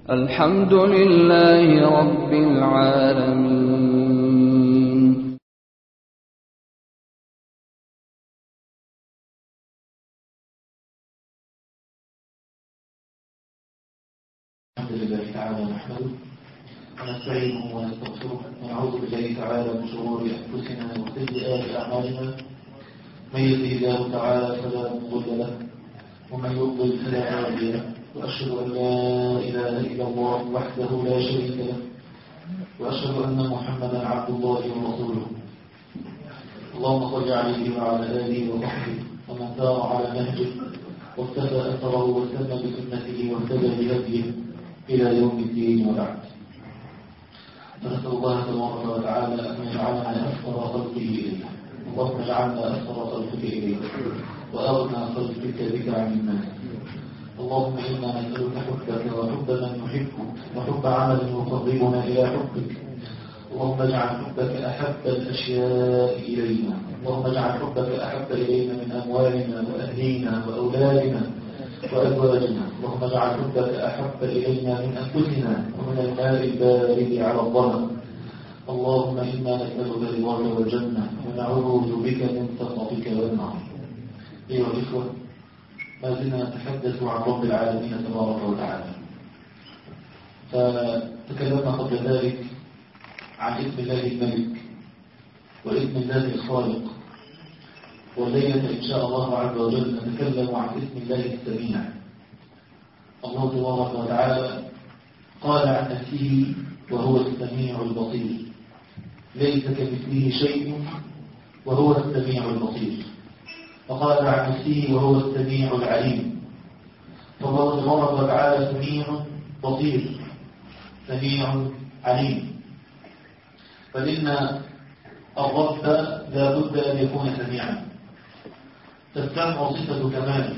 الحمد لله رب العالمين الحمد لله تعالى نحمده ونستعينه ونستغفره ونعوذ بالله تعالى من شرور انفسنا وسيئات اعمالنا من يهده الله تعالى فلا مضل له ومن يضلل فلا هادي له واشهد ان لا اله الا الله وحده لا شريك له واشهد ان محمدا عبد الله ورسوله اللهم صل عليه وعلى اله وصحبه ومن سار على نهجه واقتفى اثره واستنى بسنته واهتدى بهديه إلى يوم الدين وبعد فنسأل الله تبارك وتعالى أن يجعلنا أكثر خلقه إليه اللهم اجعلنا أكثر خلقك إليه وأغنى خلقك بك عن الناس اللهم إنا نسألك حبك وحب من يحبك وحب عمل يقربنا إلى حبك اللهم اجعل حبك أحب الأشياء إلينا اللهم اجعل حبك أحب إلينا من أموالنا وأهلينا وأولادنا وأزواجنا اللهم اجعل حبك أحب إلينا من أنفسنا ومن الماء البارد على الظلم اللهم إنا نسألك رضاك والجنة ونعوذ بك من سخطك والنار أيها الإخوة ما زلنا نتحدث عن رب العالمين تبارك وتعالى فتكلمنا قبل ذلك عن اسم الله الملك واسم الله الخالق والليلة إن شاء الله عز وجل نتكلم عن اسم الله السميع الله تبارك وتعالى قال عن نفسه وهو السميع البصير ليس كمثله شيء وهو السميع البصير وقال عن نفسه وهو السميع العليم فالله تبارك وتعالى سميع بصير سميع عليم فإن الرب لا بد أن يكون سميعا فالسمع صفة كمال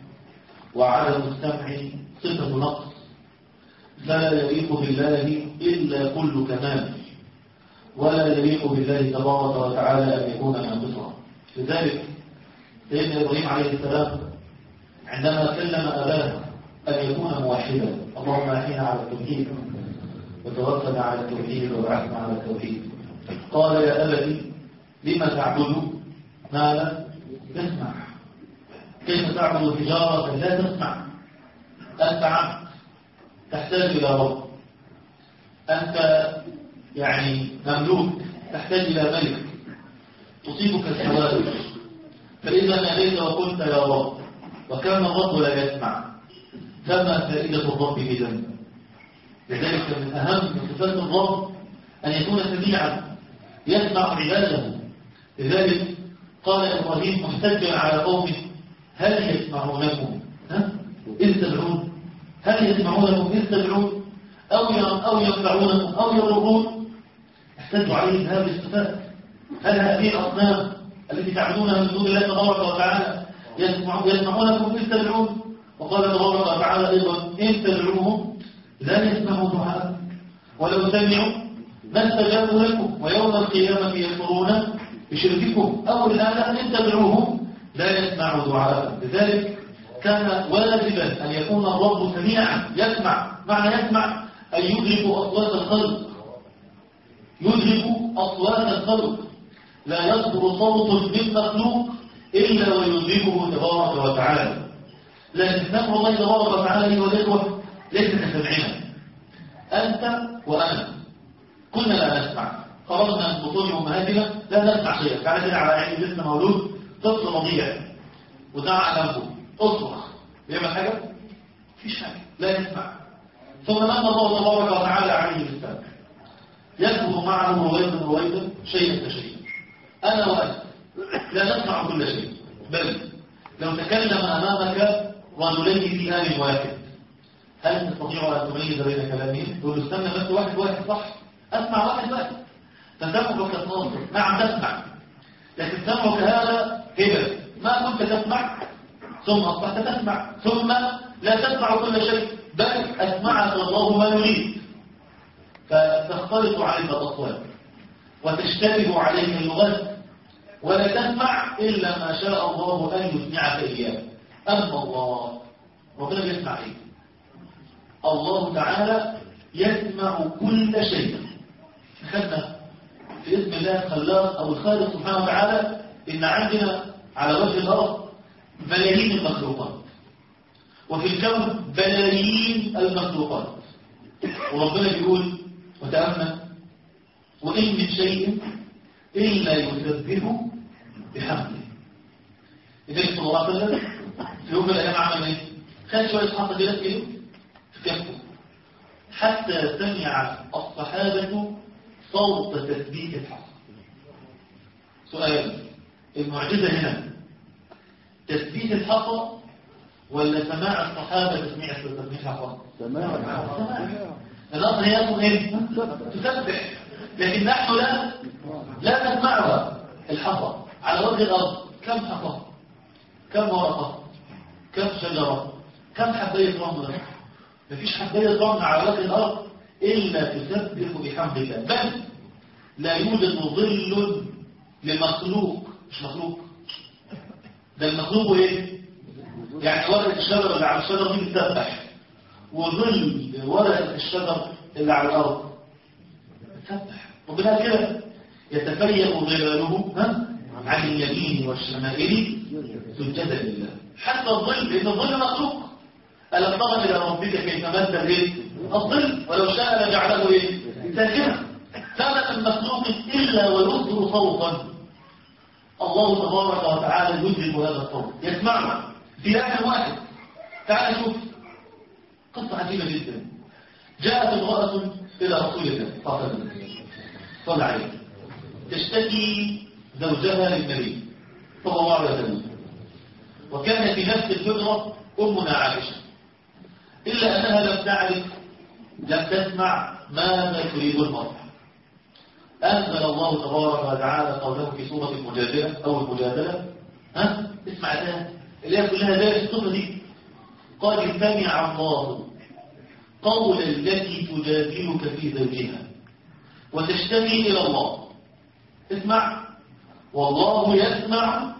وعدم السمع صفة نقص فلا يليق بالله إلا كل كمال ولا يليق بالله تبارك وتعالى أن يكون ناقصا لذلك سيدنا إبراهيم عليه السلام عندما كلم أباه أن يكون موحدا اللهم أحينا على التوحيد وتوفنا على التوحيد وبعثنا على التوحيد قال يا أبتي لما تعبد ما لا تسمع كيف تعبد تجارة لا تسمع أنت عبد تحتاج إلى رب أنت يعني مملوك تحتاج إلى ملك تصيبك الحوادث فإذا ناديت وقلت يا رب وكان الرب لا يسمع فما فائدة الرب إذن لذلك من أهم صفات الرب أن يكون سميعا يسمع عباده لذلك قال إبراهيم محتجا على قومه هل يسمعونكم ها؟ إذ تدعون هل يسمعونكم إذ تدعون أو أو ينفعونكم أو يضرون احتجوا عليه هذه الصفات هل هذه الأصنام التي تعبدونها من دون الله تبارك وتعالى يسمعونكم إذ تدعون وقال تبارك وتعالى أيضا إن تدعوهم لا يسمعوا دعاء ولو سمعوا ما استجابوا لكم ويوم القيامة يكفرون بشرككم أو الآن إن تدعوهم لا يسمعوا دعاء لذلك كان واجبا أن يكون الرب سميعا يسمع معنى يسمع أن يدرك أصوات الخلق يدرك أصوات الخلق لا يصدر صوت من مخلوق إلا ويدركه تبارك وتعالى لكن سمع الله تبارك وتعالى والإخوة ليس كسمعنا أنت وأنا كنا لا نسمع خرجنا من بطون أمهاتنا لا نسمع شيئا كان على عين جسم مولود طفل رضيع ودعا جنبه اصرخ بيعمل حاجة؟ مفيش حاجة لا يسمع ثم من الله تبارك وتعالى عليه بالسمع يكتب معه رويدا رويدا شيئا فشيئا أنا وأنت لا نسمع كل شيء بل لو تكلم أمامك رجلين في آن واحد هل تستطيع أن تميز بين كلامهم؟ تقول له استنى بس واحد واحد صح أسمع واحد واحد فسمعك صادق نعم تسمع لكن سمعك هذا هبة ما كنت تسمع ثم أصبحت تسمع ثم لا تسمع كل شيء بل أسمعك الله ما يريد فتختلط عليك الأصوات وتشتبه عليك اللغات ولا تسمع إلا ما شاء الله أن يسمعك إياه أما الله ربنا بيسمع إيه الله تعالى يسمع كل شيء خدنا في اسم الله الخلاق أو الخالق سبحانه وتعالى إن عندنا على وجه الأرض بلايين المخلوقات وفي الكون بلايين المخلوقات وربنا بيقول وتأمل وإن من شيء إلا يسبه بحمده النبي صلى الله عليه وسلم في يوم من الأيام عمل إيه؟ خد شوية حصى كده في إيه؟ في كفه حتى سمع الصحابة صوت تسبيح الحصى سؤال المعجزة هنا تسبيح الحصى ولا سماع الصحابة تسميع تسبيح الحصى؟ سماع الأصل هي أصل إيه؟ تسبح لكن نحن لا لا نسمعها الحصى على وجه الأرض كم حصى؟ كم ورقة؟ كم شجرة؟ كم حباية رمل؟ مفيش حباية رمل على وجه الأرض إلا تسبح بحمد الله بل لا يوجد ظل لمخلوق مش مخلوق ده المخلوق ايه يعني ورقة الشجر اللي على الشجر دي بتسبح وظل ورقة الشجر اللي على الأرض بتسبح وبناء كده يتفيأ ظلاله ها عن اليمين والشمائل سجدا لله حتى الظل لأن الظل مخلوق ألم ترى إلى ربك كيف مد الايه الظل ولو شاء لجعله ايه ساكنا كان من مخلوق إلا ويصدر صوتا الله تبارك وتعالى يجلب هذا الصوت يسمعنا في آن واحد تعال شوف قصة عجيبة جدا جاءت امرأة إلى رسول الله صلى الله عليه وسلم صلى عليه تشتكي زوجها للنبي صلى الله عليه وسلم وكان في نفس الفترة أمنا عائشة إلا أنها لم تعرف لم تسمع ماذا تريد المرأة أنزل الله تبارك وتعالى قوله في سورة المجادلة أو المجادلة ها اسمع ده اللي هي كلها ذلك الصفة دي قال سمع الله قول التي تجادلك في زوجها وتشتكي إلى الله اسمع والله يسمع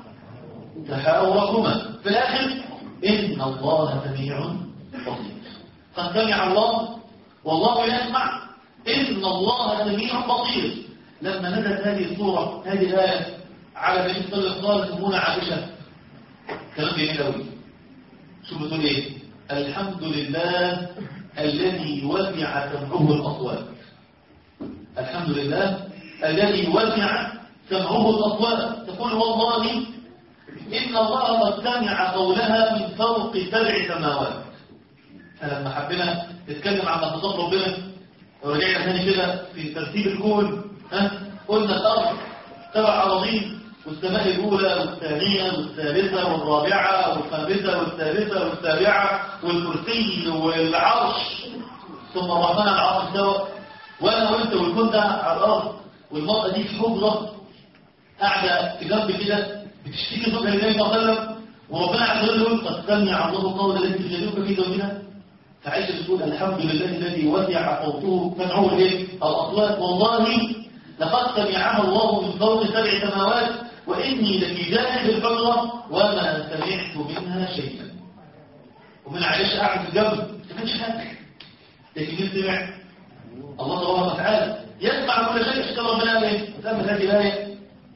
تحاوركما في الآخر إن الله سميع بصير قد سمع الله والله يسمع إن الله سميع بصير لما نزلت هذه الصورة هذه الآية على النبي صلى الله عليه وسلم عائشة كلام جميل قوي شو بتقول إيه الحمد لله الذي وسع سمعه الأصوات الحمد لله الذي وسع سمعه الأصوات تقول والله إن الله قد سمع قولها من فوق سبع سماوات فلما حبينا نتكلم عن مخلوقات ربنا ورجعنا ثاني كده في ترتيب الكون ها قلنا الأرض سبع أراضين والسماء الأولى والثانية والثالثة والرابعة والخامسة والثالثة والسابعة والكرسي والعرش ثم الرحمن على العرش استوى وأنا وأنت والكون ده على الأرض والمرأة دي في حجرة قاعدة في جنب كده بتشتكي صوتها لله صلى الله عليه وسلم وربنا عز وجل يقول قد سمع الله قول التي تجادلك في زوجها فعائشة تقول الحمد لله الذي وسع صوته سمعه الايه؟ الأصوات والله لقد سمعها الله من فوق سبع سماوات وإني لفي جانب الحجرة وما سمعت منها شيئا ومن عائشة قاعد في الجنب ما كانش حاجة لكن مين سمع؟ الله تبارك وتعالى يسمع كل شيء اشكال ربنا قال ايه؟ سمع هذه الآية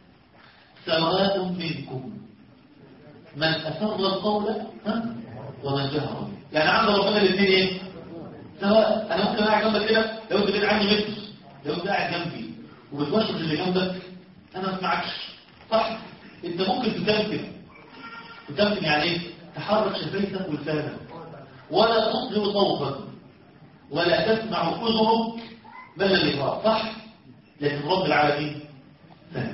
سواء منكم من أسر القول ها؟ ومن جهر به يعني عند ربنا الاثنين ايه سواء انا ممكن قاعد جنبك كده لو انت بعيد عني متر لو انت قاعد جنبي وبتوشط اللي جنبك انا ما اسمعكش صح انت ممكن تتمكن تتمكن يعني ايه تحرك شفايفك ولسانك ولا تصدر صوتا ولا تسمع اذنك ما الذي يقع صح لكن رب العالمين سامع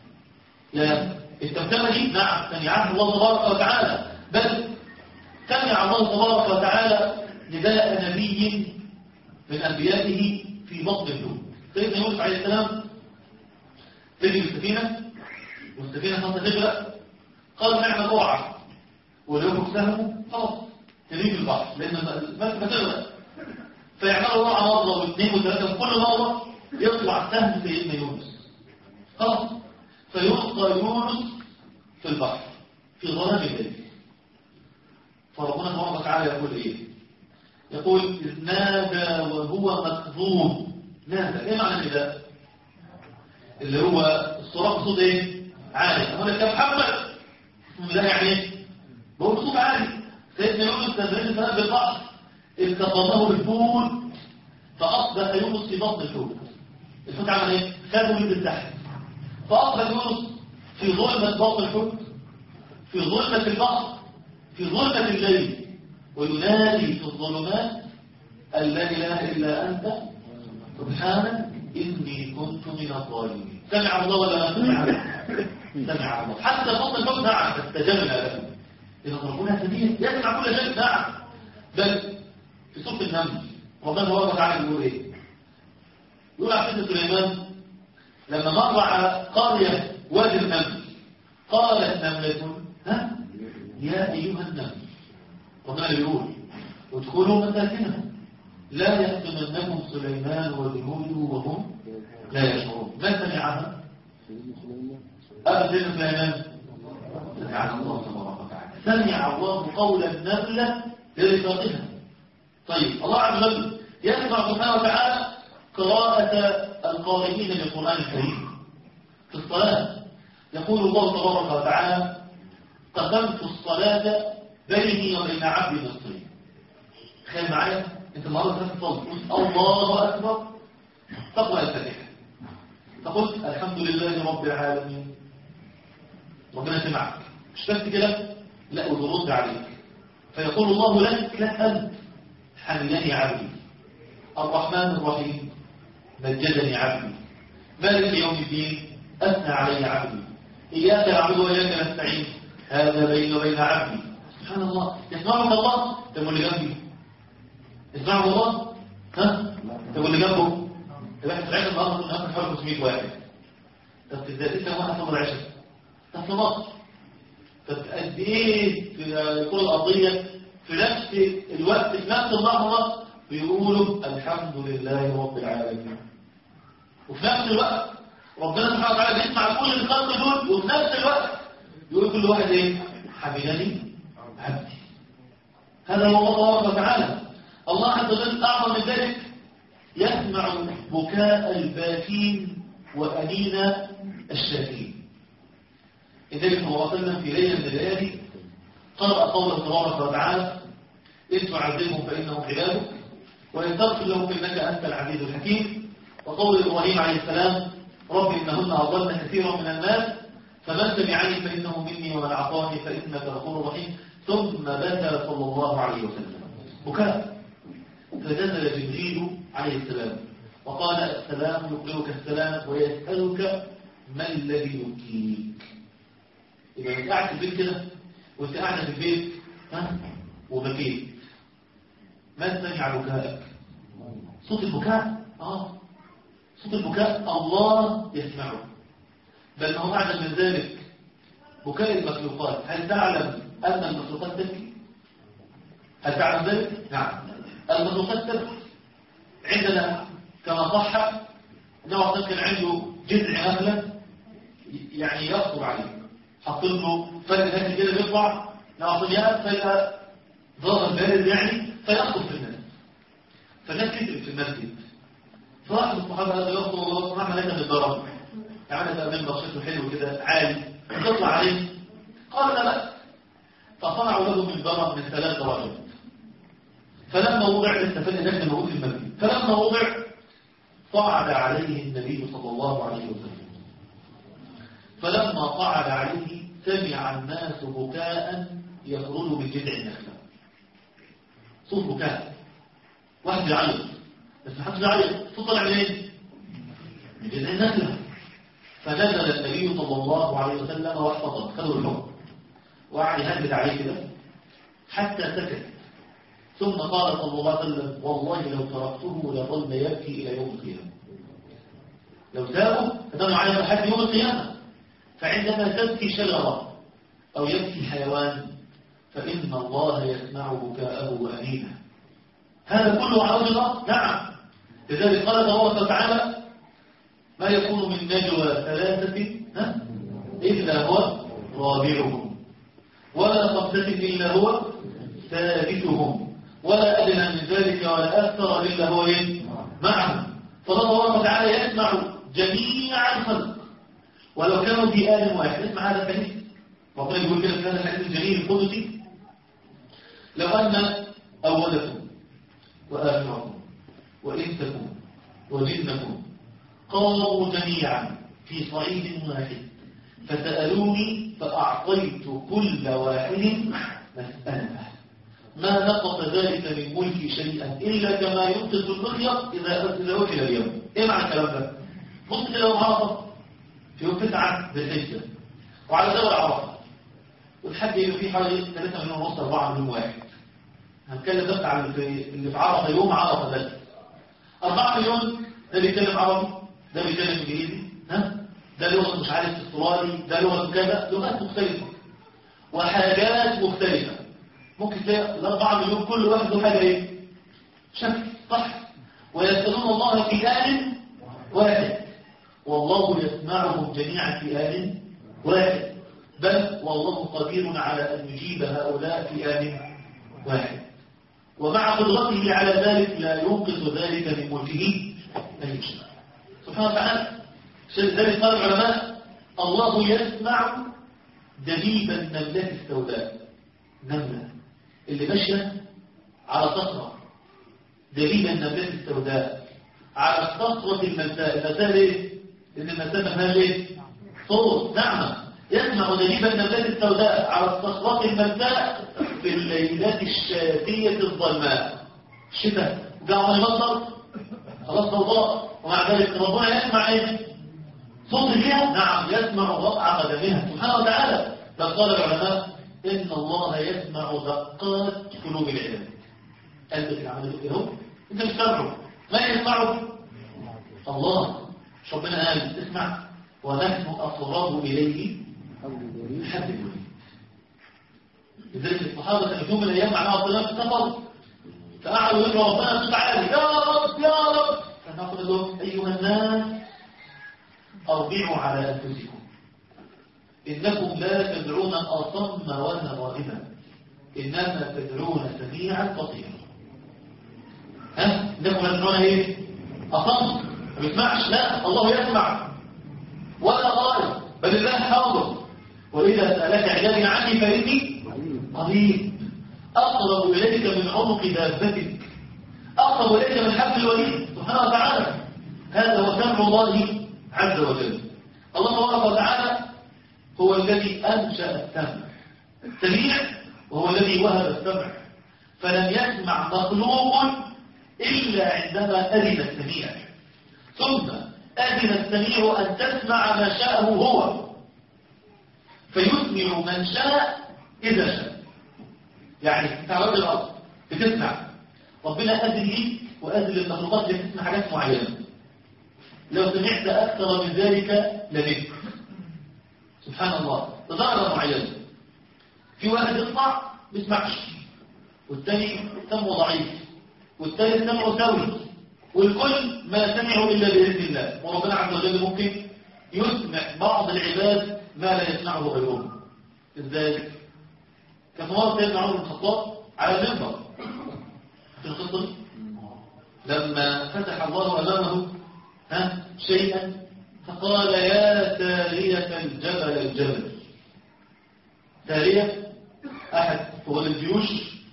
لا التمتمه دي نعم سمعها الله تبارك وتعالى بل سمع الله تبارك وتعالى نداء نبي من أنبيائه في بطن النور سيدنا يوسف عليه السلام تجري السفينة والسفينة خلصة تغرق قال نعم القرعة ولو سهمه خلاص تريد البحر لأن المسكة تغرق فيعملوا قرعة مرة واثنين وثلاثة كل مرة يطلع سهم سيدنا يونس خلاص فيلقى يونس في البحر في ظلام الليل فربنا تبارك وتعالى يقول ايه يقول إذ نادى وهو مكذوب نادى ايه معنى النداء اللي هو الصراخ بصوت ايه عالي هنا يا محمد لا يعني ايه بقول بصوت عالي سيدنا يونس تدريس السلام بالبحر التقطه بالفول فأصبح يونس في بطن الحوت الحوت عمل ايه خده من تحت فأصبح يونس في ظلمة بطن الحوت في ظلمة البحر في ظلمة الليل وينادي في الظلمات أن لا إله إلا أنت سبحانك إني كنت من الظالمين سمع الله ولا لا سمع سمع الله حتى بطن الحوت نعم استجاب له إذا ربنا سميع يسمع كل شيء نعم بل في سورة النمل ربنا هو تعالى يقول ايه يقول على سيدنا سليمان لما مر على قرية وادي النمل قالت نملة ها يا أيها النمل ربنا يقول ادخلوا مساكنهم لا يحتمنكم سليمان وجنوده وهم لا يشعرون ما سمعها أبدا سليمان سمع الله تبارك وتعالى سمع الله قول النملة لرفاقها طيب الله عز وجل يسمع سبحانه وتعالى قراءة القارئين للقرآن الكريم في الصلاة يقول الله تبارك وتعالى قسمت الصلاة بيني وبين عبدي نصري تخيل معايا انت النهارده تصلي تقول الله اكبر تقرا الفاتحه تقول الحمد لله رب العالمين ربنا سمعك مش بس كده لا وترد عليك فيقول الله لك لك انت حمدني عبدي الرحمن الرحيم مجدني عبدي مالك يوم الدين اثنى علي عبدي اياك نعبد واياك نستعين هذا بيني وبين عبدي سبحان الله يسمعك الله طب واللي جنبي يسمعه الله ها طب واللي جنبه طب احنا سمعنا النهارده كنا ناخد حوالي 500 واحد طب ازاي لسه واحد صبر العشاء طب في مصر طب قد ايه في كل القضيه في نفس الوقت في نفس اللحظه بيقولوا الحمد لله رب العالمين وفي نفس الوقت ربنا سبحانه وتعالى بيسمع كل الخلق دول وفي نفس الوقت يقول كل واحد ايه حمدني عبدي هذا هو الله تبارك وتعالى الله عز وجل اعظم من ذلك يسمع بكاء الباكين وانين الشاكين لذلك هو وصلنا في ليله من الليالي قرأ قوله تبارك وتعالى إن تعذبهم فإنهم عبادك وإن تغفر لهم فإنك أنت العزيز الحكيم وقول إبراهيم عليه السلام رب إنهن أضلن كثيرا من الناس فمن سمعني فإنه مني ومن عصاني فإنك غفور رحيم ثم بكى صلى الله عليه وسلم بكاء فنزل جبريل عليه السلام وقال السلام يقرئك السلام ويسألك ما الذي يبكيك إذا أنت قاعد في البيت كده وأنت قاعدة في البيت ها وبكيت ما سمع بكائك صوت البكاء آه صوت البكاء الله يسمعه بل ما هو أعلم من ذلك بكاء المخلوقات هل تعلم أن المخلوقات تبكي هل تعلم ذلك؟ نعم المخلوقات تبكي عندنا كما صح أنه وقت كان عنده جذع نخلة يعني يخطر عليه حاطين له فرق هاتي كده بيطلع نعطيات فيبقى ظاهر بارد يعني فيخطر في الناس فالناس كتبت في المسجد فواحد الصحابة هذا يخطر الله سبحانه علينا من الضرب يعني بقى من بشرته حلو كده عالي تطلع عليه قال لا بأس فصنعوا له من ضرب من ثلاث درجات فلما وضع الاستفاد ده موجود في المسجد فلما وضع صعد عليه النبي صلى الله عليه وسلم فلما صعد عليه سمع الناس بكاء يخرج من جذع النخلة صوت بكاء واحد يعيط بس محدش يعيط صوت طلع منين؟ من جذع النخلة فنزل النبي صلى الله عليه وسلم واحفظه خذوا الحكم وقعد يهدد عليه كده حتى سكت ثم قال صلى الله عليه وسلم والله لو تركته لظل يبكي الى يوم القيامه لو سابه فدم عليه لحد يوم القيامه فعندما تبكي شجره او يبكي حيوان فان الله يسمع بكاءه وانينه هذا كله على وجه الارض نعم لذلك قال تبارك وتعالى ما يكون من نجوى ثلاثة ها؟ إلا هو رابعهم ولا خمسة إلا هو ثالثهم ولا أدنى من ذلك ولا أكثر إلا هو إيه؟ معه فالله تعالى يسمع جميع الخلق ولو كانوا في آل واحد اسمع هذا الحديث ربنا يقول كده في هذا الحديث الجميل القدسي لو أن أولكم وآخركم وإنسكم وجنكم قاموا جميعا في صعيد واحد فسألوني فأعطيت كل واحد مسألة ما نقص ذلك من ملكي شيئا إلا كما ينقص المخيط إذا إذا وكل اليوم إيه معنى الكلام ده؟ بص كده يوم عرفة في يوم تسعة بالحجة وعلى دور عرفة والحج يبقى فيه حوالي 3 مليون ونص 4 مليون واحد هنتكلم بس عن اللي في عرفة يوم عرفة بس 4 مليون ده بيتكلم عربي ده بيتكلم انجليزي ها ده لغه مش عارف استرالي ده لغه كذا لغات مختلفه وحاجات مختلفه ممكن تلاقي الأربعة مليون كل واحد له حاجه ايه شكل صح ويسالون الله في آل واحد والله يسمعهم جميعا في آل واحد بل والله قدير على أن يجيب هؤلاء في آل واحد ومع قدرته على ذلك لا ينقص ذلك من ملكه أي شيء سبحانه وتعالى ذلك قال العلماء الله يسمع دبيب النملة السوداء نملة اللي ماشية على صخرة دبيب النملة السوداء على صخرة المساء المساء ليه؟ لأن المساء مهما ليه؟ صوت نعمة يسمع دبيب النملة السوداء على الصخرة المساء في الليلات الشاتية الظلماء الشتاء قاعد يمطر خلاص ضوضاء ومع ذلك ربنا يسمع ايه صوت فيها نعم يسمع وقع قدمها سبحانه وتعالى بل قال العلماء ان الله يسمع دقات قلوب العباد قلبك العمل كده اهو انت مش سامعه ما يسمعه الله مش ربنا قال اسمع ونحن اقرب اليه حد الوليد لذلك الصحابه كانوا يوم من الايام مع بعض في السفر فقعدوا يدعوا ربنا بصوت عالي يا رب يا رب فنقول لهم ايها الناس ارجعوا على انفسكم انكم لا تدعون اصم ولا غائبا انما تدعون سميعا بصيرا ها انكم لا تدعون ايه اصم ما بيسمعش لا الله يسمع ولا غائب بل الله حاضر واذا سالك عبادي عني فاني قريب أقرب إليك من عنق دابتك أقرب إليك من حبل الوليد سبحانه وتعالى هذا هو سمع الله عز وجل الله تبارك وتعالى هو الذي أنشأ السمع سميع وهو الذي وهب السمع فلم يسمع مخلوق إلا عندما أذن السميع ثم أذن السميع أن تسمع ما شاءه هو فيسمع من شاء إذا شاء يعني انت على الارض بتسمع ربنا اذن ليك واذن للمخلوقات اللي تسمع حاجات معينه لو سمعت اكثر من ذلك لبك سبحان الله لدرجه معينه في واحد يطلع ما يسمعش والثاني سمعه ضعيف والثالث سمعه سوي والكل ما سمعوا الا باذن الله وربنا عز وجل ممكن يسمع بعض العباد ما لا يسمعه غيرهم ازاي كان مرة سيدنا عمر بن الخطاب على المنبر في القصة دي لما فتح الله أمامه ها شيئا فقال يا سارية الجبل الجبل سارية أحد هو الجيوش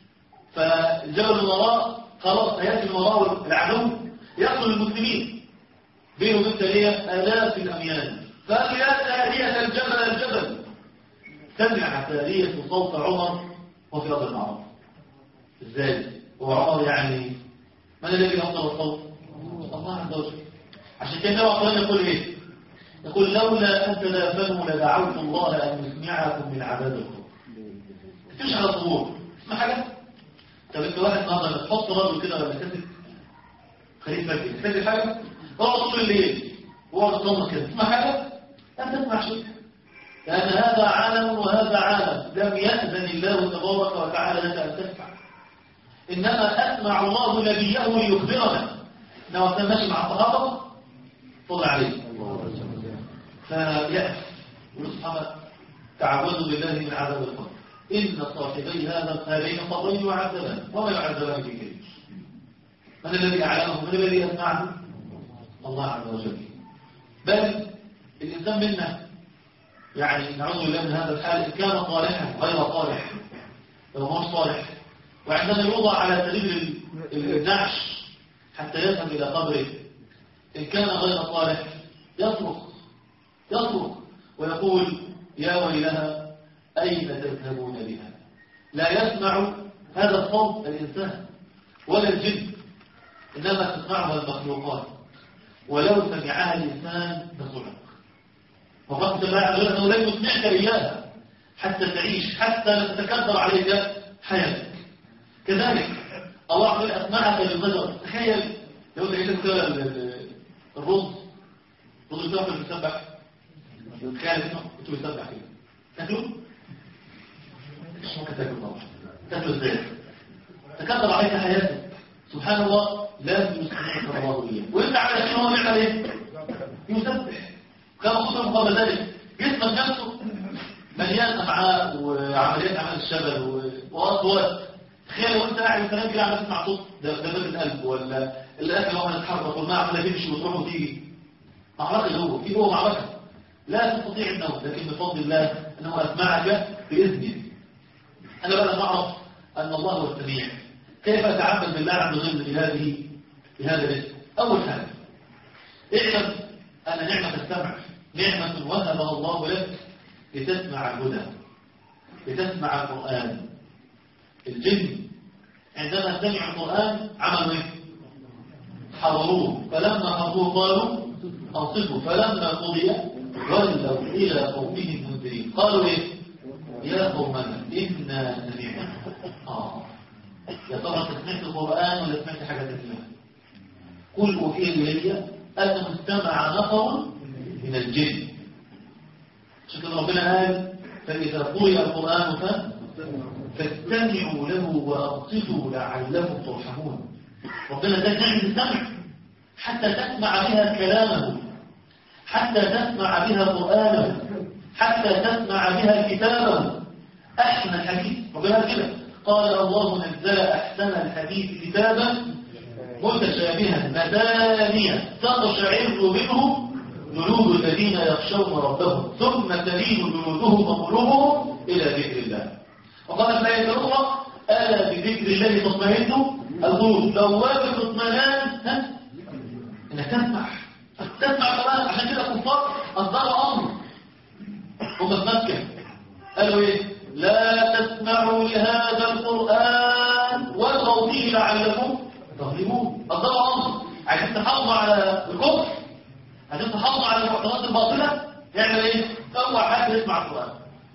فالجبل من وراء خلاص هيأتي من وراء العدو يقتل المسلمين بينه وبين سارية آلاف الأميال فقال يا سارية الجبل الجبل سمع سارية صوت عمر وفي أرض المعروف ازاي هو عمر يعني من الذي أفضل الصوت الله عز وجل عشان كده النبي صلى يقول ايه يقول لولا أن تدافنوا لدعوت الله أن يسمعكم من عذاب القبر تمشي على الصبور اسمع حاجة طب انت واحد النهارده تحط رجل كده ولا كاتب خليل فجر تسجل حاجة هو طول الليل هو الصمت كده تسمع حاجة لا تسمع شيء لأن هذا عالم وهذا عالم لم يأذن الله تبارك وتعالى لك أن تسمع إنما أسمع الله نبيه ليخبرنا إنه كان ماشي مع الصحابة طلع عليه فيأس ونصحى تعوذوا بالله من عذاب القبر إن صاحبي هذا هذين القبرين يعذبان وما يعذبان في كبير من الذي أعلمه من الذي يسمعه الله عز وجل بل الإنسان منا يعني نعوذ بالله من هذا الحال إن كان صالحا غير صالح لو هو صالح وعندما يوضع على سبيل النعش حتى يذهب إلى قبره إن كان غير صالح يصرخ يصرخ ويقول يا ويلها أين تذهبون بها لا يسمع هذا الصوت الإنسان ولا الجن إنما تسمعها المخلوقات ولو سمعها الإنسان لصعق والرب تعالى يقول أنه لن يسمعك إياها حتى تعيش حتى لا تتكبر عليك حياتك كذلك الله عز وجل أسمعك للغدر تخيل لو انت عندك كده الرز رز الزهر اللي بيسبح تخيل اسمه كنت بيسبح كده تاكله مش ممكن تاكله طبعا تاكله ازاي تكبر عليك حياتك سبحان الله لازم يسمعك الله اياه وانت على شيء هو بيعمل ايه يسبح كما خصوصا قبل ذلك جسمك نفسه مليان امعاء وعمليات اعمال الشبل واصوات تخيل وانت قاعد وكلام كده عمال تسمع صوت ده ده باب القلب ولا الاكل وهو يتحرك والماء عماله تمشي وتروح وتيجي معركه جوه في جوه معركه لا تستطيع النوم لكن بفضل الله انه اسمعك باذنه انا بقى نعرف ان الله هو السميع كيف اتعبد بالله عز وجل بهذه بهذا الاسم اول حاجه اعلم ان نعمه السمع نعمه وهبها الله لك لتسمع الهدى لتسمع القران الجن عندما سمعوا القرآن عملوا ايه حضروه فلما حضروه قالوا أنصفوا فلما قضي ولوا إلى قومهم منذرين قالوا ايه يا قومنا إنا سمعنا آه يا ترى انت سمعت القرآن ولا سمعت حاجة ثانية قل أوحي إلي أنه استمع نفر من الجن شكرا ربنا قال فإذا قرئ القرآن فان فاستمعوا له وأنصتوا لعلكم ترحمون ربنا ده نعم السمع حتى تسمع بها كلامه حتى تسمع بها قرآنه حتى تسمع بها كتابه أحسن الحديث ربنا كده قال الله نزل أحسن الحديث كتابا متشابها مثانية تقشعر منه جلود الذين يخشون ربهم ثم تلين جلودهم وقلوبهم إلى ذكر الله وقال في الآية الأخرى ألا بذكر الله تطمئن القلوب بواب الاطمئنان ها انك تسمع تسمع كمان عشان كده كفار اصدروا امر هم في مكه قالوا ايه لا تسمعوا لهذا القران والغوا فيه لعلكم تظلمون اصدروا امر عشان تحافظوا على الكفر عشان تحافظوا على المعتقدات الباطله يعمل ايه اوعى حد يسمع القران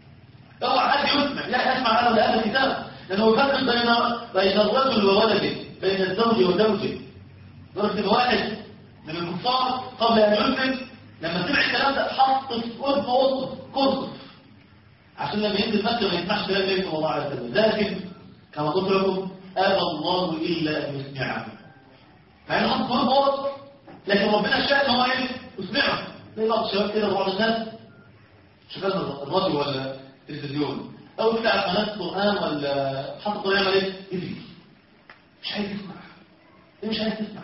اوعى حد يسمع لا يسمع هذا لهذا الكتاب لانه يفرق بين بين الرجل وولده بين الزوج وزوجه درجه واحد من الكفار قبل ان يسلم لما سمع الكلام ده حط في قرب قرص قرص عشان لما ينزل مكه ما يسمعش كلام النبي صلى الله عليه وسلم لكن كما قلت لكم ابى الله الا ان يسمعه مع انه حط قرب قرص لكن ربنا شاء ان هو ايه يسمعه زي بعض الشباب كده بعض الناس شغال الراديو ولا التلفزيون او بتاع قناه قران ولا حط قران يعمل ايه يجري مش عايز يسمع ليه مش عايز تسمع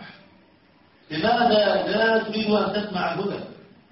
لماذا لا تريد ان تسمع الهدى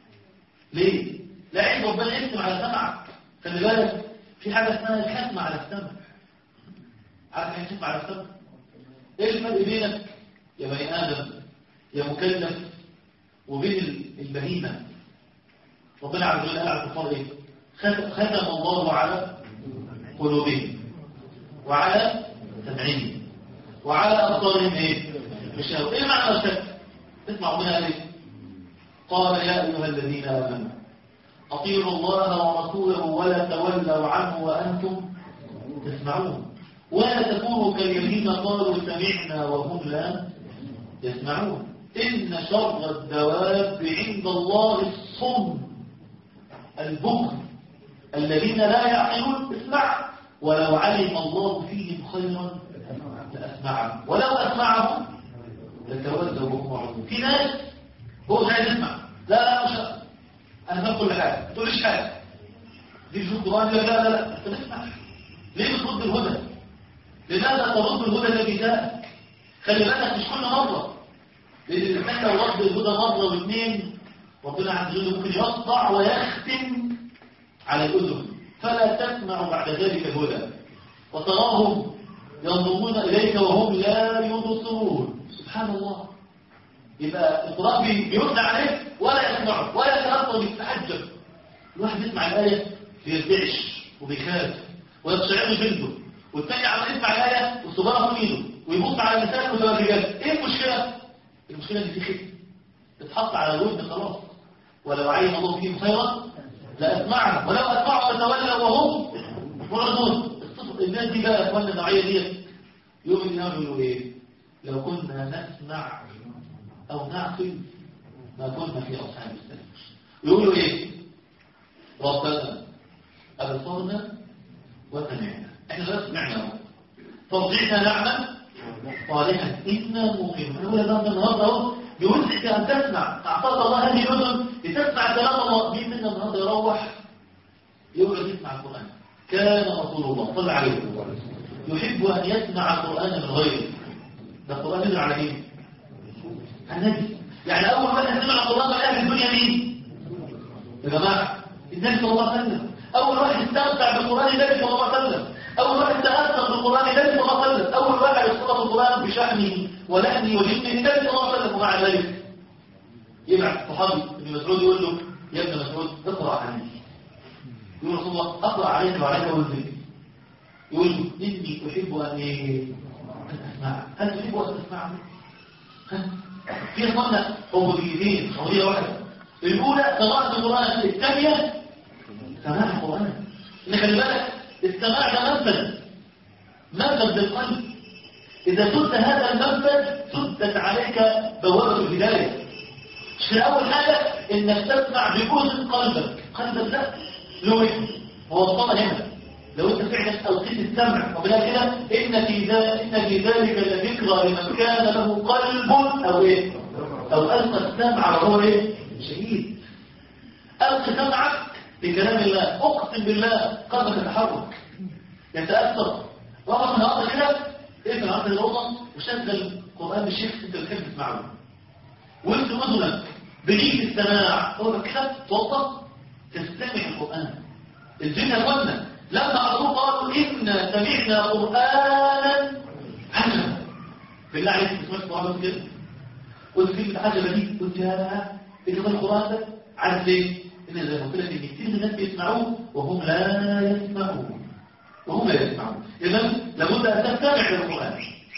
ليه لا عيب ربنا يسمع على سمعك خلي بالك في حاجه اسمها الحكم على السمع عارف يعني الحكم على السمع ايه الفرق بينك يا بني ادم يا مكلف وبين البهيمه ربنا عز وجل قال على الكفار ايه ختم الله على قلوبهم وعلى سمعهم وعلى أبصارهم ايه مشاور ايه معنى الشك اسمعوا منها ايه قال يا أيها الذين آمنوا أطيعوا الله ورسوله ولا تولوا عنه وأنتم تسمعون ولا تكونوا كالذين قالوا سمعنا وهم لا يسمعون إن شر الدواب عند الله الصم البخل الذين لا يعقلون اسمع ولو علم الله فيهم خيرا لأسمعهم ولو أسمعهم لتولوا وهم معرضون في ناس هو مش عايز يسمع لا لا مش انا فاهم كل حاجه ما تقوليش حاجه دي شو القران لا لا لا انت تسمع ليه بترد الهدى لماذا ترد الهدى الذي جاءك خلي بالك مش كل مره لان الانسان لو رد الهدى مره واثنين ربنا عز وجل ممكن يقطع ويختم على الاذن فلا تسمع بعد ذلك الهدى وتراهم ينظرون اليك وهم لا يبصرون سبحان الله يبقى القرآن بي- بيثنى عليه ولا يسمعه ولا يتأثر ويتعجب الواحد يسمع الآية بيرتعش وبيخاف ويقشعر جلده والتاني عمال يسمع الآية والصبارة في ايده ويبص على اللسان ويبقى الرجال ايه المشكلة؟ المشكلة ان في ختم اتحط على الودن خلاص ولو علم الله فيهم خيرا لأسمعهم ولو أسمعوا وتولوا وهم معرضون الصف- الناس دي بقى يا اخوانا النوعية دي يوم النار يقولوا ايه؟ لو كنا نسمع أو نعقل ما كنا في أصحاب السلام يقولوا إيه ربنا أبصرنا وسمعنا إحنا لا سمعنا أهو. فارجعنا نعمل صالحا إنا موقنون هو ده النهارده أهو يقول لك أن تسمع أعطاك الله هذه الأذن لتسمع كلام الله مين منا النهارده يروح يقعد يسمع القرآن كان رسول الله صلى عليه وسلم يحب أن يسمع القرآن من غيره ده القرآن يدل على إيه؟ النبي يعني أول واحد سمع القرآن من أهل الدنيا مين؟ يا جماعة النبي صلى الله عليه وسلم أول واحد استمتع بالقرآن النبي صلى الله عليه وسلم أول واحد تأثر بالقرآن النبي صلى الله عليه وسلم أول واحد يصطدم القرآن بشحنه ولحمه وجسمه النبي صلى الله عليه وسلم ومع ذلك يبعث صحابي ابن مسعود يقول له يا ابن مسعود اقرأ عني يقول رسول الله اقرأ عليك وعليك وانزل يقول له إني أحب أن إيه؟ أن أسمع هل تحب أن تسمعني؟ في اخوانا عبوديتين قضيه واحده الاولى قراءه القران الثانيه سماع القران ان خلي بالك السماع ده منفذ منفذ للقلب اذا سدت هذا المنفذ سدت عليك بوابه الهدايه مش اول حاجه انك تسمع بجزء قلبك قلبك لا له اسم هو الصمد هنا لو انت فعلا القيت السمع وبلا كده ان في ذلك ان في ذلك لذكرى لمن كان له قلب او ايه او القى السمع وهو ايه شهيد الق سمعك بكلام الله اقسم بالله قلبك يتحرك يتاثر وقف من الارض كده اقفل عند الاوضه وشغل قران الشيخ انت بتحب تسمعه وانت اذنك بنيه السماع هو كده توضى تستمع القران الجن يا اخوانا لما عرضوه قالوا إنا سمعنا قرآنا عجبا بالله عليك تسمعت قرآن كده قلت كلمة عجبة دي قلت يا إيه كمان القرآن ده عارف ليه؟ إن زي ما قلت لك إن كتير من الناس بيسمعوه وهم لا يسمعون وهم لا يسمعون إذا لابد أن تستمع للقرآن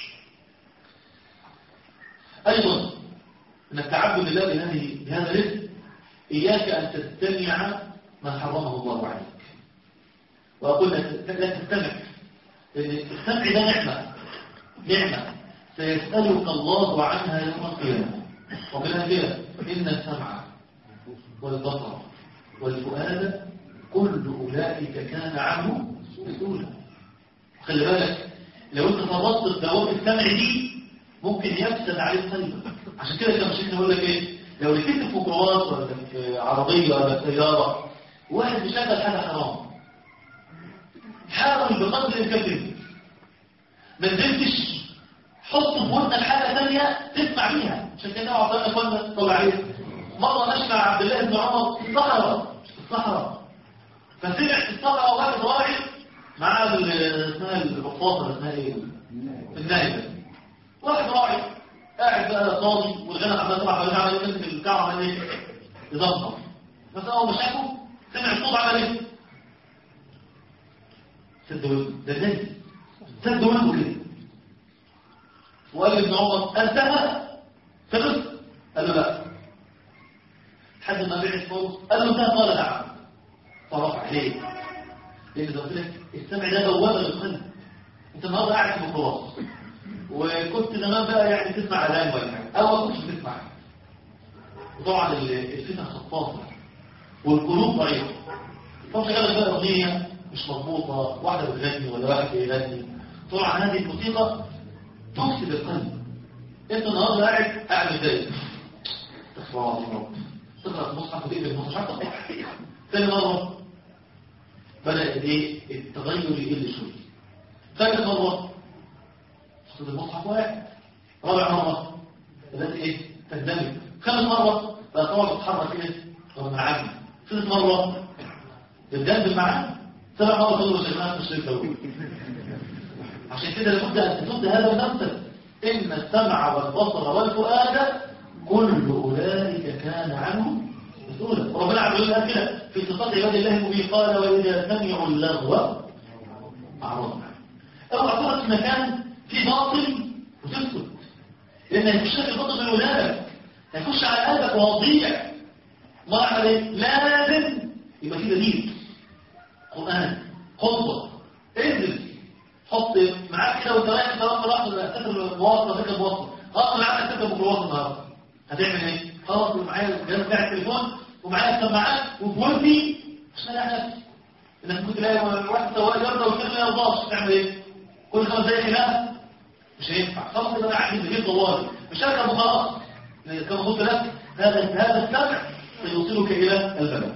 أيضا من التعبد لله بهذه بهذا الاسم إياك أن تستمع ما حرمه الله عليك وأقول لك لا تستمع لأن السمع ده نعمة نعمة سيسألك الله عنها يوم القيامة وبالأنبياء إن السمع والبصر والفؤاد كل أولئك كان عنه مسؤولا خلي بالك لو انت فرطت في دوام السمع دي ممكن يفسد عليك قلبك عشان كده كان مشيت نقول لك ايه لو ركبت في ميكروباص ولا في عربيه ولا في سياره واحد بيشغل حاجه حرام حاول بقدر الامكان ما نزلتش حط في ودنك حاجه ثانيه تسمع بيها عشان كده عطانا اخوانا طلع عليه مره ماشي مع عبد الله بن عمر في الصحراء في الصحراء فسمع في الصحراء واحد راعي مع اسمها الرصاصه اسمها ايه النايبه واحد راعي قاعد بقى صاضي والغنم عمال تطلع حوالين عمال يمسك البتاع عمال ايه يضمر بس اول ما شافه سمع الصوت عمل ايه سد ودنه ده النبي سد ودنه كده وقال لابن عمر انتهى خلص قال له لا لحد ما بعد فوق قال له انتهى قال نعم فرفع ليه لان زي ما قلت لك السمع ده بوابه للقلب انت النهارده قاعد في ميكروباص وكنت زمان بقى يعني تسمع اذان ولا حاجه او ما كنتش بتسمع وطبعا الفتن خطافه والقلوب ضعيفه فشغلت بقى اغنيه مش مضبوطه واحده بتغني ولا واحد بيغني طبعا هذه الموسيقى تفسد القلب انت النهارده قاعد قاعد متضايق استغفر الله العظيم رب تقرا المصحف وتقلب المصحف ثاني مره بدا ايه التغير يقل شويه ثالث مرة تاخد المصحف واحد رابع مرة بدأت ايه تندمج خامس مرة بقى تقعد تتحرك ايه رغم العجل ست مرة تتجنب معاه سبع مرة تقول له شيخنا في الشركة أول. عشان كده لابد أن تسد هذا نفسك إن السمع والبصر والفؤاد كل أولئك كان عنه مسؤولا وربنا عز وجل قال كده في صفات عباد الله المبين قال وإذا سمعوا اللغو أعرضوا عنه اوعى تقعد في مكان فيه باطل وتسكت لأن هيخش لك الباطل من ولادك هيخش على قلبك وهتضيع ما اعمل ايه لازم يبقى في دليل قرآن خطبة انزل حط معاك كده وانت رايح طالما راح تسافر المواصلة تركب مواصلة غصب عنك تركب ميكروباص النهارده هتعمل ايه؟ خلاص معايا جهاز بتاع التليفون ومعايا السماعات وفي ودني مش لاقي نفسي انك ممكن تلاقي واحد سواق يرضى والثاني ما يرضاش تعمل ايه؟ كل خمس دقايق خلاف مش هينفع خلاص كده انا عندي بجيب طوالي مش هركب وخلاص كما قلت لك هذا هذا السمع سيوصلك الى البلاء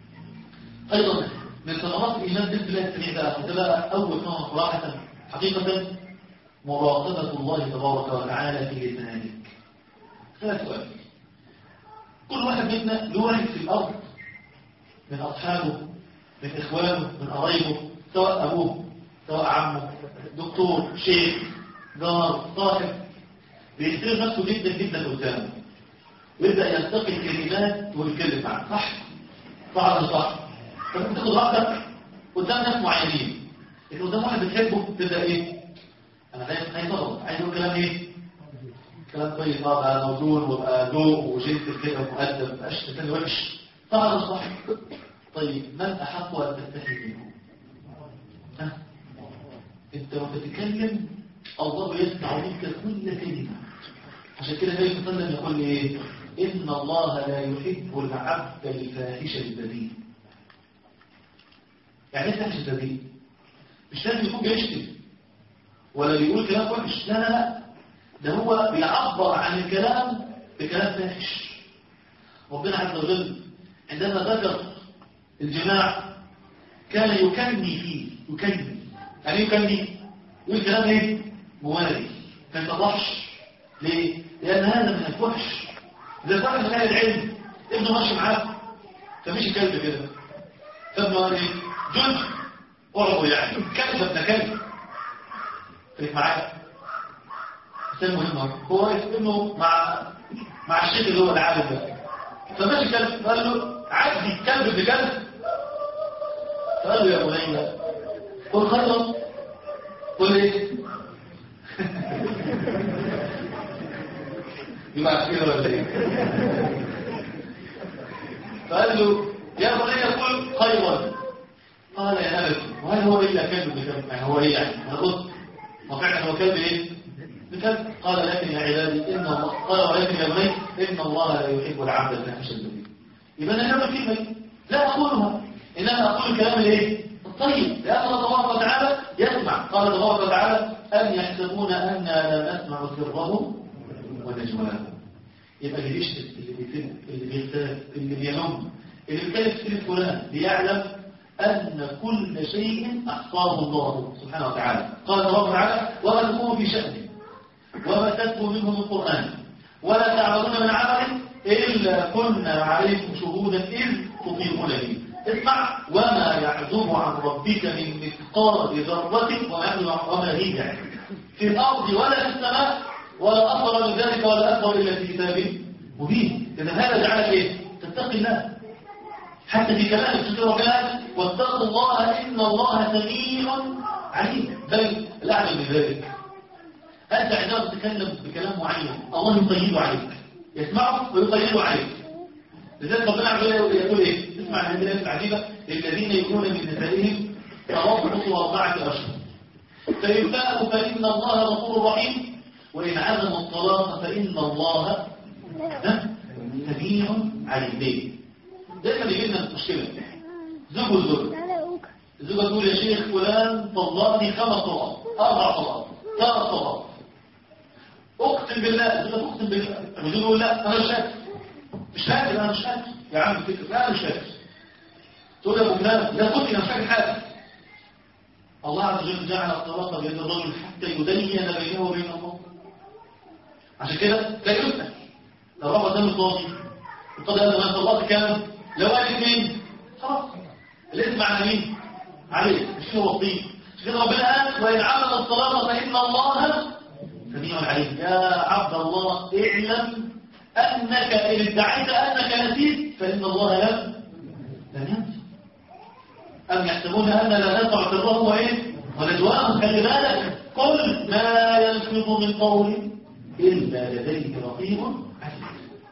ايضا من ثمرات الايمان باذن الله السميع ده قلت لها اول ثمره صراحه حقيقه مراقبه الله تبارك وتعالى في لسانك ثلاث سؤال كل واحد منا له واحد في الارض من اصحابه من اخوانه من قرايبه سواء ابوه سواء عمه دكتور شيخ جار صاحب بيحترم نفسه جدا جدا قدامه ويبدا يلتقي الكلمات ويتكلم معاه صح صح ولا صح فانت تاخد راحتك قدام ناس معينين لكن قدام واحد بتحبه تبدا ايه انا خايف خايف اغلط عايز اقول كلام ايه كلام كويس اه بقى موزون وبقى ذوق وجنس كده مؤدب مبقاش كلام وحش صح ولا صح طيب من احق ان تستحي منه ها انت وانت بتتكلم الله يسمع منك كل كلمه عشان كده النبي صلى الله عليه وسلم يقول ايه ان الله لا يحب العبد الفاحش البذيء يعني ايه فاحش البذيء مش لازم يكون بيشتم ولا بيقول كلام وحش لا لا لا ده هو بيعبر عن الكلام بكلام فاحش ربنا عز وجل عندما ذكر الجماع كان يكني فيه يكني يعني إيه يكني يقول كلام ايه موالي ما يطلعش ليه لان هذا من الفحش اذا صار من اهل العلم ابنه ماشي معاه فمشي كلب كده فابنه قال ايه جند قربه يعني كلب ابن كلب خليك معايا بس المهم هو واقف ابنه مع مع الشيخ اللي هو العالم ده فماشي كلب قال له عدي كلب ابن كلب فقال له يا بني قل خيرا قل ايه يبقى كده ولا ايه فقال له يا بني قل خيرا قال يا ابت وهل هو الا كلب بكلب يعني هو ايه يعني انا قلت ما فعلا هو كلب ايه بكلب قال لكن يا عبادي ان الله قال ولكن يا بني ان الله لا يحب العبد الفاحش البذيء يبقى انا لما كلمه لا اقولها انما اقول الكلام الايه الطيب لان الله تبارك وتعالى يسمع قال تبارك وتعالى ام يحسبون انا لا نسمع سرهم ونجواهم يبقى اللي بيشتم اللي بيسب اللي بيغتاب اللي بينم اللي بيتكلم في فلان ليعلم أن كل شيء أحصاه الله سبحانه وتعالى قال الله تعالى وما تكون في شأن وما تتلو منه من قرآن ولا تعملون من عمل إلا كنا عليكم شهودا إذ تطيقون به اسمع وما يعزب عن ربك من مثقال ذرة وما هي يعني في الأرض ولا في السماء ولا أصغر من ذلك ولا أكبر إلا في كتاب مبين إذا هذا جعلك إيه؟ تتقي الله حتى في كلامك تقول ربنا واتقوا الله إن الله سميع عليم بل الأعلى من ذلك أنت عندما تتكلم بكلام معين الله يطيب عليك يسمعه ويطيب عليك لذلك ربنا عز وجل يقول ايه اسمع هذه الآية العجيبة الذين يكون من نسائهم تربص أربعة أشهر فإن فاءوا فإن الله غفور رحيم وإن عزموا الطلاق فإن الله سميع عليم ليه؟ دايما يجي لنا المشكلة زوج وزوج الزوجة تقول يا شيخ فلان طلقني خمس طلقات أربع طلقات ثلاث طلقات اقسم بالله الزوجة تقسم بالله الزوج يقول لا أنا مش فاكر مش فاكر أنا مش فاكر يا عم فكر لا أنا مش فاكر تقول يا أبو فلان لا كنت أنا مش فاكر حاجة الله عز وجل جعل الطلاق بين الرجل حتى يدين بينه وبين الله عشان كده لا يسأل لو راح قدام القاضي القاضي قال له ما طلقت كام لو قال مين خلاص الاسم على مين عليه مش هو الطين عشان كده ربنا قال وإن عمل الطلاق فإن الله سميع عليم يا عبد الله اعلم أنك إن ادعيت أنك نسيت فإن الله لم لم ينسى أم يحسبون أن لا نفع سره وإيه ونجواهم خلي بالك قل ما يلفظ من قول إلا لديه رقيب عتيد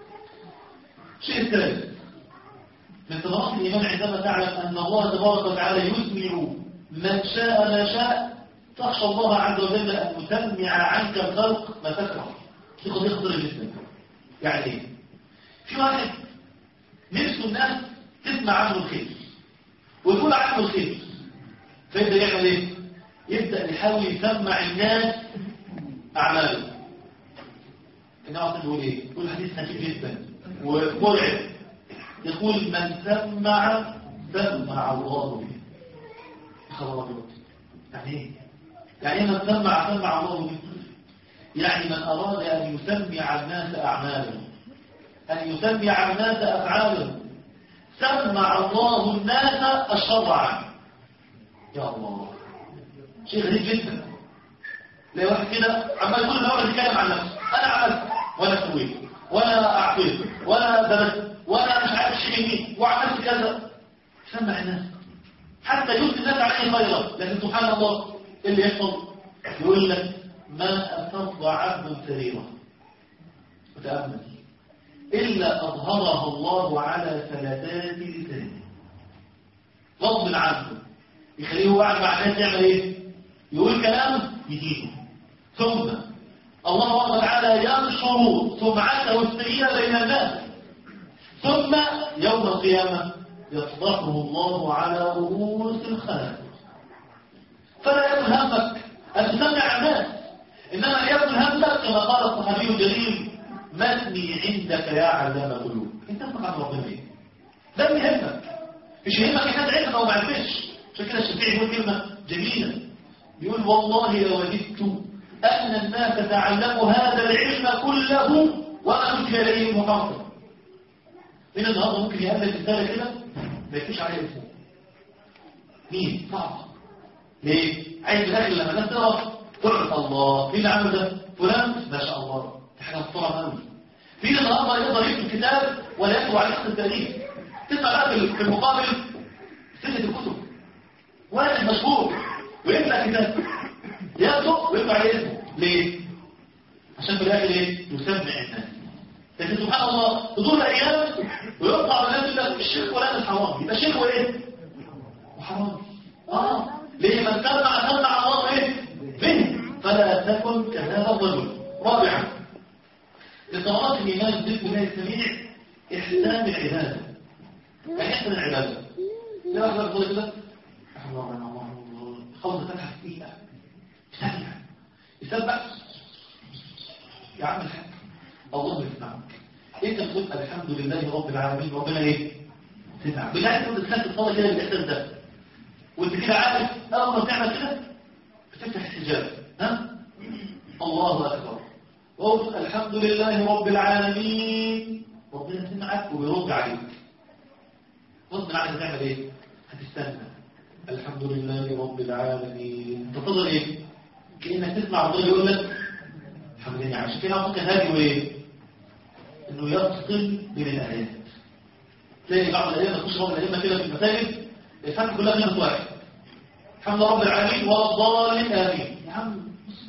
الشيء الثالث من ثمرات الإيمان عندما تعلم أن الله تبارك وتعالى يسمع من شاء ما شاء تخشى الله عز وجل أن يسمع عنك الخلق ما تكره دي قضية خطيرة جدا يعني ايه؟ في واحد نفسه الناس تسمع عنه الخير ويقول عنه الخير فيبدأ يعمل ايه؟ يبدأ يحاول يسمع الناس أعماله النبي يقول ايه؟ يقول حديث خفيف جدا ومرعب يقول من سمع سمع الله به خبر الله يعني ايه؟ يعني من سمع سمع الله به يعني من أراد أن يسمع الناس أعمالهم أن يسمع الناس أفعالهم سمع الله الناس الشر عنه يا الله شيء غريب جدا لا واحد كده عمال كل ما يتكلم عن نفسه انا عملت وانا سويت وانا اعطيت وانا درست وانا مش عارف شيء مين وعملت كذا سمع الناس حتى يؤتي الناس عليه خيرا لكن سبحان الله إيه اللي يحصل يقول لك ما أفض عبد سريرا وتأمل إلا أظهرها الله على فلتات لسانه غضب عنه يخليه هو قاعد مع الناس يعمل ايه يقول كلام يجيبه ثم الله تعالى ينشر سمعته السيئة بين الناس ثم يوم القيامة يفضحه الله على رؤوس الخلائق فلا يكن همك أن تسمع الناس إنما يكن همك كما قال الصحابي الجليل مثني عندك يا علام القلوب انت تفهم عن ربنا ايه ده اللي يهمك مش يهمك حد علم او ما عرفش عشان كده الشافعي يقول كلمه جميله بيقول والله لوددت ان الناس تعلموا هذا العلم كله وما كتب اليه محافظ من النهارده ممكن يقابل رساله كده ما يكتبش عليها اسمه مين صعب ليه عايز الاخر لما الناس تقف تعرف الله مين اللي عمل ده فلان ما شاء الله دي حاجه محترمه قوي مين النهارده يقدر يكتب كتاب ولا يكتب عليه خط التاريخ تسمع بقى في المقابل سنه الكتب واحد مشهور ويقرا كتاب يكتب ويكتب عليه اسمه ليه عشان في الاخر ايه يسمع الناس لكن سبحان الله تدور الايام ويطلع الناس يقول لك الشيخ فلان الحرام يبقى شيخ وايه وحرام اه ليه من سمع سمع الله ايه به فلا تكن كهذا الرجل رابعا لثمرات الايمان باسم الله السميع احسان العباده احسن العباده لا واحد يقول كده الله الله الله خلص فتحه دقيقه ثانيه يسبح يا عم الحاج الله يسمعك انت بتقول الحمد لله رب العالمين ربنا ايه سمع بالله انت بتخلي الصلاه كده بالاحساس ده وانت كده عارف اول ما تعمل كده بتفتح الحجاب ها الله اكبر وقل الحمد لله رب العالمين ربنا سمعك وبيرد عليك غصب عنك هتعمل ايه هتستنى الحمد لله رب العالمين تفضل ايه كانك تسمع ربنا يقول لك الحمد لله عشان كده ممكن هاجي وايه انه يفصل بين الايات تلاقي بعض الائمه تخش بعض الائمه كده في المساجد الفتح كلها كلمه واحد الحمد لله رب العالمين ولا الضالين امين يا عم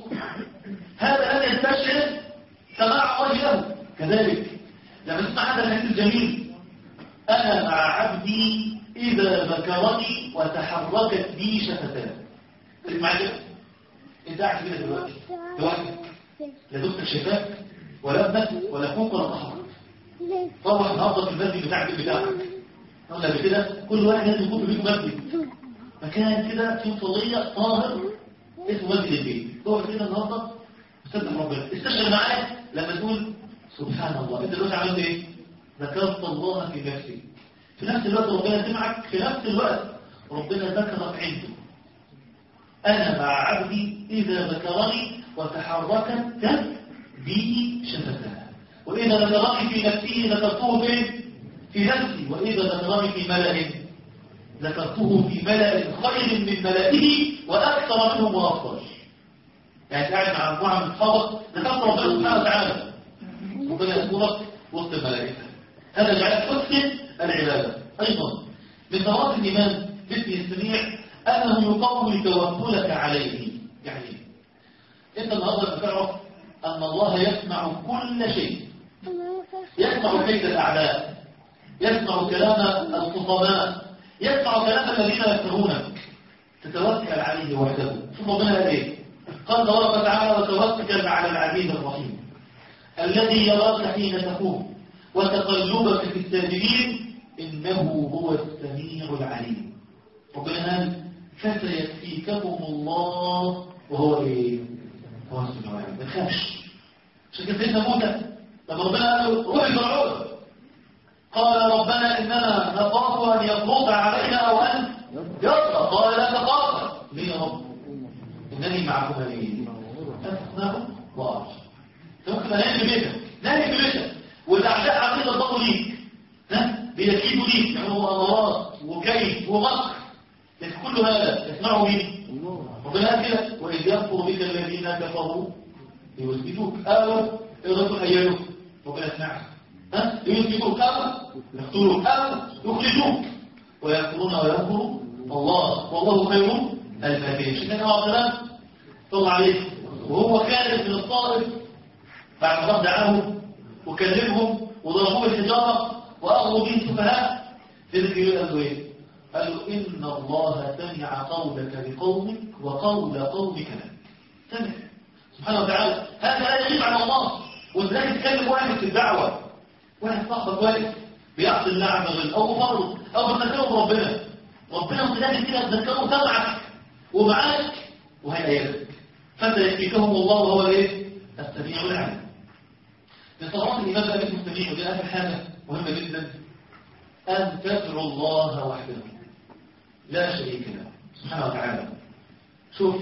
هذا الذي يستشعر سماع الله له كذلك لما تسمع هذا الحديث الجميل انا مع عبدي اذا ذكرني وتحركت بي شفتاه اسمع كده انت قاعد كده دلوقتي لوحدك لا دكتور شفاك ولا ابنك ولا اخوك ولا صاحبك روح النهارده في المسجد بتاع البيت بتاعك قلنا كده كل واحد لازم يكون له مسجد مكان كده فيه فضيه طاهر اسمه مسجد البيت روح كده النهارده استسلم ربنا استشعر معاك لما تقول سبحان الله انت دلوقتي عملت ايه ذكرت الله في نفسك في نفس الوقت ربنا سمعك في نفس الوقت ربنا ذكرك عنده أنا مع عبدي إذا ذكرني وتحركت به شفتاه وإذا ذكرني في نفسه ذكرته فين؟ في نفسي وإذا ذكرني في ملأ ذكرته في ملأ خير من ملئه وأكثر منهم وأفضل يعني قاعد مع مجموعة من الصحابة ذكرت ربنا سبحانه وتعالى ربنا يذكرك وسط الملائكة هذا جعل حسن العبادة أيضا من ثمرات الإيمان باسم السميع أنه يقوي توكلك عليه يعني أنت النهارده تعرف أن الله يسمع كل شيء يسمع كيد الأعداء يسمع كلام الخصماء يسمع كلام الذين يكرهونك تتوكل عليه وحده شوف ربنا قال ايه قال تبارك وتعالى وتوكل على العزيز الرحيم الذي يراك حين تقوم وتقلبك في الساجدين انه هو السميع العليم ربنا قال فسيكفيكهم الله وهو ايه هو السميع العليم ما تخافش عشان كده سيدنا موسى لما ربنا قال له روح فرعون قال ربنا اننا نخاف ان يفرض علينا او ان يطغى قال لا تخاف ليه يا رب انني معكم ليه اسمع وارجع ممكن انام في بيتك نام في بيتك والاعداء عقيده ضغطوا ليك ها بيكيدوا ليك يعملوا امارات وكيد ومكر لكن كل هذا يسمعه مين ربنا قال كده واذ يكفر بك الذين كفروا ليثبتوك او يغفر ايامك ربنا يسمعك ها يثبتوك او يقتلوك او يخرجوك ويكفرون ويكفر الله والله خير الماكرين شكرا يا عبد طلع عليه وهو خارج من الطائف بعد ما دعاهم وكلمهم وضربوه الحجاره واغروا به السفهاء لذلك قال له ايه؟ قال له ان الله سمع قولك لقومك وقول قومك لك سمع سبحانه وتعالى هذا لا يغيب عن الله وانت لا تتكلم واحد في الدعوه واحد صاحبك واقف بيعصي الله عز وجل او مفرط او بتذكره بربنا ربنا وكذلك كده تذكره سمعك ومعاك وهيأيدك فسيكفيكهم الله وهو ايه؟ السميع العليم من طبعات الإمام بقى باسم السميع ودي آخر حاجة مهمة جدا أن تدعو الله وحده لا شريك له سبحانه وتعالى شوف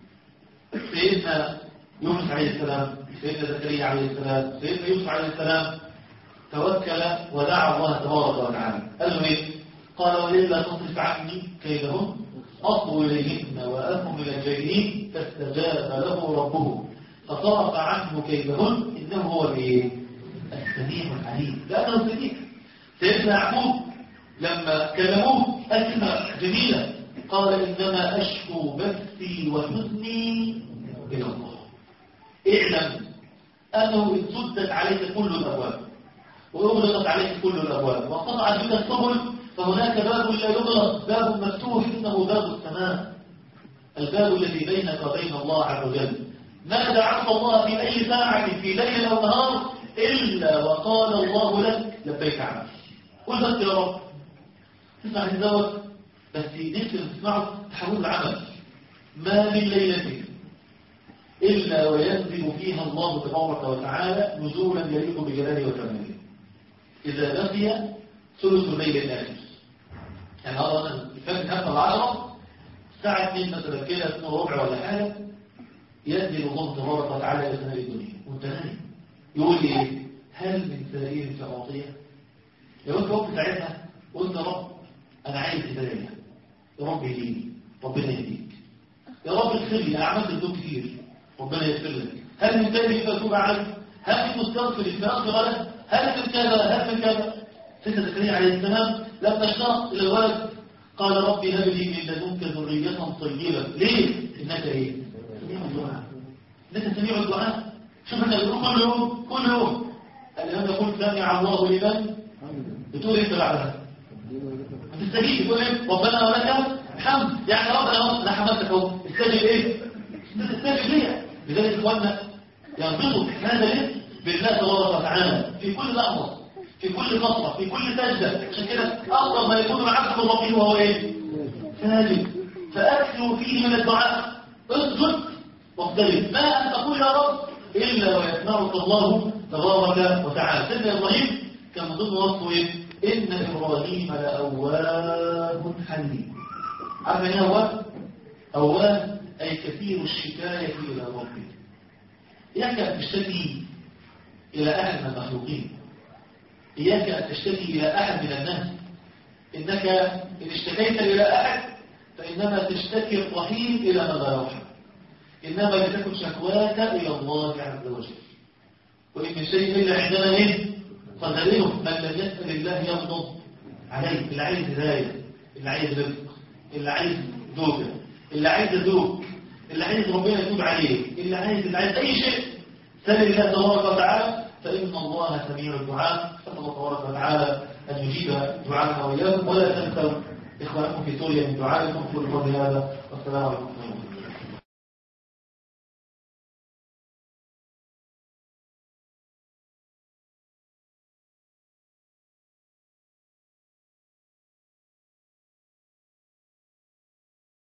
سيدنا يونس عليه السلام سيدنا زكريا عليه السلام سيدنا يوسف عليه السلام توكل ودعا الله تبارك وتعالى قال له ايه قال ولله تصرف عني كيدهم أصبوا إليهن وأكم إلى الجاهلين فاستجاب له ربه فصرف عنه كيدهن إنه هو الايه السميع العليم لأنه سميع سيدنا يعقوب لما كلموه كلمة جميلة قال إنما أشكو بثي وحزني إلى الله اعلم أنه إن سدت عليك كل الأبواب وأغلقت عليك كل الأبواب وانقطعت بك السبل فهناك باب لا يغلق باب مفتوح إنه باب السماء الباب الذي بينك وبين الله عز وجل ما دعوت الله في أي ساعة في ليل أو نهار إلا وقال الله لك لبيك عمل قل بس يا رب تسمع الزوج بس نفسي تسمعه تحول العمل ما من ليلة إلا وينزل فيها الله تبارك وتعالى نزولا يليق بجلاله وكماله إذا بقي ثلث الليل الآخر يعني هذا أنا فاكر حتى العشرة الساعة 2 مثلا كده 2 ربع ولا حاجة ينزل الله تبارك وتعالى إلى سماء الدنيا وأنت نايم يقول لي إيه؟ هل من سائل فأعطيه؟ لو أنت وقت ساعتها قلت يا رب أنا عايز هداية يا رب يهديني ربنا يهديك يا رب اغفر لي أنا عملت الذنوب كتير ربنا يغفر لك هل من تائب فأتوب عنه؟ هل من مستغفر فأغفر له؟ هل من كذا هل من كذا؟ سيدنا زكريا عليه السلام لما اشتاق إلى الولد قال ربي هب لي من لدنك ذرية طيبة ليه؟ إنك إيه؟ سميع الدعاء إنك سميع الدعاء شوف احنا بنقول كل يوم كل يوم الإمام يقول سمع الله لمن بتقول إيه بعدها؟ تستجيب تقول إيه؟ ربنا ولك الحمد يعني ربنا اهو أنا حمدتك أهو استجيب إيه؟ استجيب ليه؟ لذلك إخواننا ينبسط هذا ليه؟ بالله تبارك وتعالى في كل لحظة في كل فترة في كل سجدة عشان كده أفضل ما يكون العبد من ربه وهو إيه؟ ساجد فأكثروا فيه من الدعاء اسجد واقترب ما أن تقول يا رب إلا ويسمعك الله تبارك وتعالى سيدنا إبراهيم كان من ضمن وصفه إيه؟ إن إبراهيم لأواه حليم عارف يعني أواه؟ أواه أي كثير الشكاية إلى ربك إياك أن تشتكي إلى أحد من المخلوقين إياك أن تشتكي إلى أحد من الناس إنك إن اشتكيت إلى أحد فإنما تشتكي الرحيم إلى من لا يرحم إنما لتكن شكواك إلى الله عز وجل وإن من شيء إلا عندنا إيه؟ قدرهم من لم يسأل الله يغضب عليه اللي عايز هداية اللي عايز رزق اللي عايز زوجة اللي عايز زوج اللي عايز ربنا يتوب عليه اللي عايز اللي عايز أي شيء سأل الله تبارك وتعالى فإن الله سميع الدعاء فسأل الله تبارك وتعالى أن يجيب دعاءنا وإياكم ولا تنسوا إخوانكم في سوريا من دعائكم كل قول هذا والسلام عليكم ورحمة الله